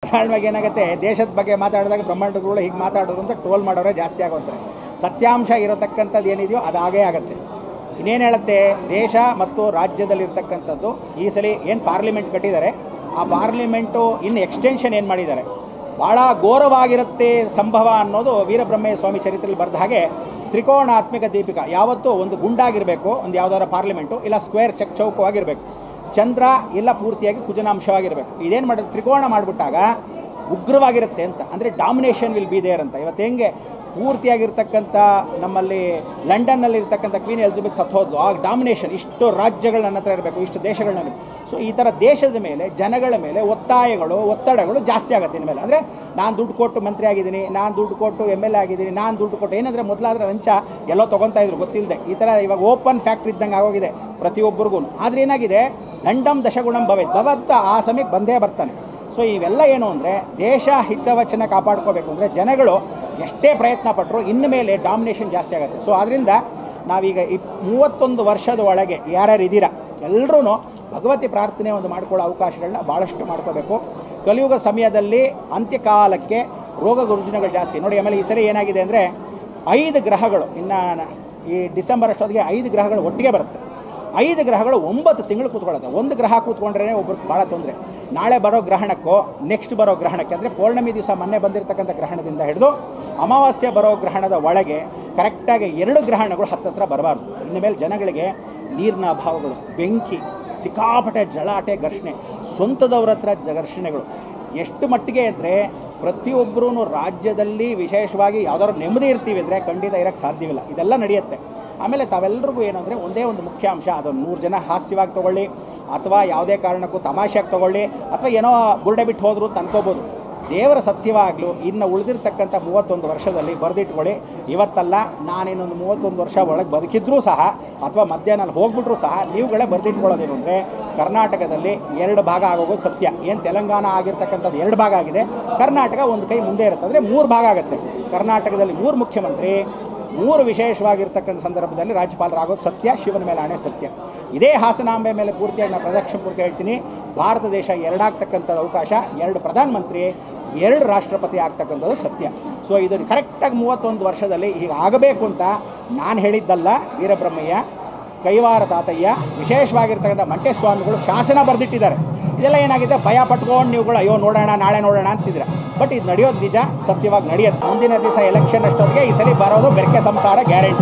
ಸಾಧಾರಣವಾಗಿ ಏನಾಗುತ್ತೆ ದೇಶದ ಬಗ್ಗೆ ಮಾತಾಡಿದಾಗ ಬ್ರಹ್ಮಾಂಡಗಳು ಹೀಗೆ ಮಾತಾಡೋರು ಅಂತ ಟೋಲ್ ಮಾಡೋರೇ ಜಾಸ್ತಿ ಆಗೋತಾರೆ ಸತ್ಯಾಂಶ ಇರತಕ್ಕಂಥದ್ದು ಏನಿದೆಯೋ ಅದು ಆಗೇ ಆಗುತ್ತೆ ಇನ್ನೇನು ಹೇಳುತ್ತೆ ದೇಶ ಮತ್ತು ರಾಜ್ಯದಲ್ಲಿರ್ತಕ್ಕಂಥದ್ದು ಈ ಸಲ ಏನು ಪಾರ್ಲಿಮೆಂಟ್ ಕಟ್ಟಿದ್ದಾರೆ ಆ ಪಾರ್ಲಿಮೆಂಟು ಇನ್ನು ಎಕ್ಸ್ಟೆನ್ಷನ್ ಏನು ಮಾಡಿದ್ದಾರೆ ಭಾಳ ಘೋರವಾಗಿರುತ್ತೆ ಸಂಭವ ಅನ್ನೋದು ವೀರಬ್ರಹ್ಮಯ್ಯ ಸ್ವಾಮಿ ಚರಿತ್ರೆಯಲ್ಲಿ ಬರೆದ ಹಾಗೆ ತ್ರಿಕೋಣಾತ್ಮಕ ದೀಪಿಕ ಯಾವತ್ತೂ ಒಂದು ಗುಂಡಾಗಿರಬೇಕು ಒಂದು ಯಾವುದಾದ್ರು ಪಾರ್ಲಿಮೆಂಟು ಇಲ್ಲ ಸ್ಕ್ವೇರ್ ಚಕ್ ಚೌಕವಾಗಿರಬೇಕು ಚಂದ್ರ ಇಲ್ಲ ಪೂರ್ತಿಯಾಗಿ ಕುಜನಾಂಶವಾಗಿರಬೇಕು ಇದೇನು ಮಾಡೋದು ತ್ರಿಕೋಣ ಮಾಡಿಬಿಟ್ಟಾಗ ಉಗ್ರವಾಗಿರುತ್ತೆ ಅಂತ ಅಂದರೆ ಡಾಮಿನೇಷನ್ ವಿಲ್ ಬಿ ದೇರ್ ಅಂತ ಇವತ್ತು ಹೆಂಗೆ ಪೂರ್ತಿಯಾಗಿರ್ತಕ್ಕಂಥ ನಮ್ಮಲ್ಲಿ ಲಂಡನ್ನಲ್ಲಿ ಇರ್ತಕ್ಕಂಥ ಕ್ವೀನ್ ಎಲಿಜಬೆತ್ ಸತ್ತೋದ್ಲು ಆ ಡಾಮಿನೇಷನ್ ಇಷ್ಟು ರಾಜ್ಯಗಳು ನನ್ನ ಹತ್ರ ಇರಬೇಕು ಇಷ್ಟು ದೇಶಗಳು ನನಗೆ ಸೊ ಈ ಥರ ದೇಶದ ಮೇಲೆ ಜನಗಳ ಮೇಲೆ ಒತ್ತಾಯಗಳು ಒತ್ತಡಗಳು ಜಾಸ್ತಿ ಆಗುತ್ತೆ ಇನ್ಮೇಲೆ ಅಂದರೆ ನಾನು ದುಡ್ಡು ಕೊಟ್ಟು ಮಂತ್ರಿ ಆಗಿದ್ದೀನಿ ನಾನು ದುಡ್ಡು ಕೊಟ್ಟು ಎಮ್ ಎಲ್ ಎ ಆಗಿದ್ದೀನಿ ನಾನು ದುಡ್ಡು ಕೊಟ್ಟು ಏನಂದರೆ ಮೊದಲಾದ್ರೆ ಲಂಚ ಎಲ್ಲೋ ತೊಗೊತಾ ಇದ್ರು ಗೊತ್ತಿಲ್ಲದೆ ಈ ಥರ ಇವಾಗ ಓಪನ್ ಫ್ಯಾಕ್ಟ್ರಿ ಇದ್ದಂಗೆ ಆಗೋಗಿದೆ ಪ್ರತಿಯೊಬ್ಬರಿಗೂ ಆದರೆ ಏನಾಗಿದೆ ದಂಡಂ ದಶಗುಣಂ ಭವೇತ್ ಭಗವಂತ ಆ ಸಮಯಕ್ಕೆ ಬಂದೇ ಬರ್ತಾನೆ ಸೊ ಇವೆಲ್ಲ ಏನು ಅಂದರೆ ದೇಶ ಹಿತವಚನ ಕಾಪಾಡ್ಕೋಬೇಕು ಅಂದರೆ ಜನಗಳು ಎಷ್ಟೇ ಪ್ರಯತ್ನ ಪಟ್ಟರು ಇನ್ನು ಮೇಲೆ ಡಾಮಿನೇಷನ್ ಜಾಸ್ತಿ ಆಗುತ್ತೆ ಸೊ ಅದರಿಂದ ನಾವೀಗ ಈ ಮೂವತ್ತೊಂದು ವರ್ಷದ ಒಳಗೆ ಯಾರ್ಯಾರು ಇದ್ದೀರಾ ಎಲ್ಲರೂ ಭಗವತಿ ಪ್ರಾರ್ಥನೆ ಒಂದು ಮಾಡ್ಕೊಳ್ಳೋ ಅವಕಾಶಗಳನ್ನ ಭಾಳಷ್ಟು ಮಾಡ್ಕೋಬೇಕು ಕಲಿಯುಗ ಸಮಯದಲ್ಲಿ ಅಂತ್ಯಕಾಲಕ್ಕೆ ರೋಗ ರುಜಿನಗಳು ಜಾಸ್ತಿ ನೋಡಿ ಆಮೇಲೆ ಈ ಸರಿ ಏನಾಗಿದೆ ಅಂದರೆ ಐದು ಗ್ರಹಗಳು ಇನ್ನು ಈ ಡಿಸೆಂಬರ್ ಅಷ್ಟೊತ್ತಿಗೆ ಐದು ಗ್ರಹಗಳು ಒಟ್ಟಿಗೆ ಬರುತ್ತೆ ಐದು ಗ್ರಹಗಳು ಒಂಬತ್ತು ತಿಂಗಳು ಕೂತ್ಕೊಳ್ಳುತ್ತೆ ಒಂದು ಗ್ರಹ ಕೂತ್ಕೊಂಡ್ರೆ ಒಬ್ರಿಗೆ ಭಾಳ ತೊಂದರೆ ನಾಳೆ ಬರೋ ಗ್ರಹಣಕ್ಕೋ ನೆಕ್ಸ್ಟ್ ಬರೋ ಗ್ರಹಣಕ್ಕೆ ಅಂದರೆ ಪೌರ್ಣಮಿ ದಿವಸ ಮೊನ್ನೆ ಬಂದಿರತಕ್ಕಂಥ ಗ್ರಹಣದಿಂದ ಹಿಡಿದು ಅಮಾವಾಸ್ಯೆ ಬರೋ ಗ್ರಹಣದ ಒಳಗೆ ಕರೆಕ್ಟಾಗಿ ಎರಡು ಗ್ರಹಣಗಳು ಹತ್ತತ್ರ ಬರಬಾರ್ದು ಇನ್ನು ಮೇಲೆ ಜನಗಳಿಗೆ ನೀರಿನ ಅಭಾವಗಳು ಬೆಂಕಿ ಸಿಕ್ಕಾಪಟ್ಟೆ ಜಲಾಟೆ ಘರ್ಷಣೆ ಸ್ವಂತದವ್ರ ಹತ್ರ ಜ ಘರ್ಷಣೆಗಳು ಎಷ್ಟು ಮಟ್ಟಿಗೆ ಅಂದರೆ ಪ್ರತಿಯೊಬ್ಬರೂ ರಾಜ್ಯದಲ್ಲಿ ವಿಶೇಷವಾಗಿ ಯಾವ್ದಾದ್ರು ನೆಮ್ಮದಿ ಇರ್ತೀವಿ ಅಂದರೆ ಖಂಡಿತ ಇರೋಕ್ಕೆ ಸಾಧ್ಯವಿಲ್ಲ ಇದೆಲ್ಲ ನಡೆಯುತ್ತೆ ಆಮೇಲೆ ತಾವೆಲ್ಲರಿಗೂ ಏನು ಅಂದರೆ ಒಂದೇ ಒಂದು ಮುಖ್ಯ ಅಂಶ ಅದೊಂದು ನೂರು ಜನ ಹಾಸ್ಯವಾಗಿ ತೊಗೊಳ್ಳಿ ಅಥವಾ ಯಾವುದೇ ಕಾರಣಕ್ಕೂ ತಮಾಷೆಯಾಗಿ ತೊಗೊಳ್ಳಿ ಅಥವಾ ಏನೋ ಬುರುಡೆ ಬಿಟ್ಟು ಹೋದ್ರು ಅಂತ ಅನ್ಕೋಬೋದು ದೇವರ ಸತ್ಯವಾಗಲೂ ಇನ್ನು ಉಳಿದಿರ್ತಕ್ಕಂಥ ಮೂವತ್ತೊಂದು ವರ್ಷದಲ್ಲಿ ಬರೆದಿಟ್ಕೊಳ್ಳಿ ಇವತ್ತಲ್ಲ ನಾನಿನ್ನೊಂದು ಮೂವತ್ತೊಂದು ವರ್ಷ ಒಳಗೆ ಬದುಕಿದ್ರೂ ಸಹ ಅಥವಾ ಮಧ್ಯಾಹ್ನ ಹೋಗ್ಬಿಟ್ರೂ ಸಹ ನೀವುಗಳೇ ಬರೆದಿಟ್ಕೊಳ್ಳೋದೇನು ಅಂದರೆ ಕರ್ನಾಟಕದಲ್ಲಿ ಎರಡು ಭಾಗ ಆಗೋಗೋದು ಸತ್ಯ ಏನು ತೆಲಂಗಾಣ ಆಗಿರ್ತಕ್ಕಂಥದ್ದು ಎರಡು ಭಾಗ ಆಗಿದೆ ಕರ್ನಾಟಕ ಒಂದು ಕೈ ಮುಂದೆ ಇರುತ್ತೆ ಅಂದರೆ ಮೂರು ಭಾಗ ಆಗುತ್ತೆ ಕರ್ನಾಟಕದಲ್ಲಿ ಮೂರು ಮುಖ್ಯಮಂತ್ರಿ ಮೂರು ವಿಶೇಷವಾಗಿರ್ತಕ್ಕಂಥ ಸಂದರ್ಭದಲ್ಲಿ ರಾಜ್ಯಪಾಲರಾಗೋದು ಸತ್ಯ ಶಿವನ ಮೇಲೆ ಆಣೆ ಸತ್ಯ ಇದೇ ಹಾಸನಾಂಬೆ ಮೇಲೆ ಪೂರ್ತಿಯಾಗಿ ನಾನು ಪ್ರದಕ್ಷಿಣ ಪೂರ್ತಿ ಹೇಳ್ತೀನಿ ಭಾರತ ದೇಶ ಎರಡಾಗ್ತಕ್ಕಂಥದ್ದು ಅವಕಾಶ ಎರಡು ಪ್ರಧಾನಮಂತ್ರಿ ಎರಡು ರಾಷ್ಟ್ರಪತಿ ಆಗ್ತಕ್ಕಂಥದ್ದು ಸತ್ಯ ಸೊ ಇದು ಕರೆಕ್ಟಾಗಿ ಮೂವತ್ತೊಂದು ವರ್ಷದಲ್ಲಿ ಈಗ ಆಗಬೇಕು ಅಂತ ನಾನು ಹೇಳಿದ್ದಲ್ಲ ವೀರಬ್ರಹ್ಮಯ್ಯ ಕೈವಾರ ತಾತಯ್ಯ ವಿಶೇಷವಾಗಿರ್ತಕ್ಕಂಥ ಮಂಟೇಸ್ವಾಮಿಗಳು ಶಾಸನ ಬರೆದಿಟ್ಟಿದ್ದಾರೆ ಇದೆಲ್ಲ ಏನಾಗಿದೆ ಭಯ ಪಟ್ಕೊಂಡು ನೀವುಗಳು ಅಯ್ಯೋ ನೋಡೋಣ ನಾಳೆ ನೋಡೋಣ ಅಂತಿದ್ರೆ ಬಟ್ ಇದು ನಡೆಯೋದು ನಿಜ ಸತ್ಯವಾಗಿ ನಡೆಯುತ್ತೆ ಮುಂದಿನ ದಿವಸ ಎಲೆಕ್ಷನ್ ಅಷ್ಟೊತ್ತಿಗೆ ಈ ಸಲ ಬರೋದು ಬೆರಕೆ ಸಂಸಾರ ಗ್ಯಾರಂಟಿ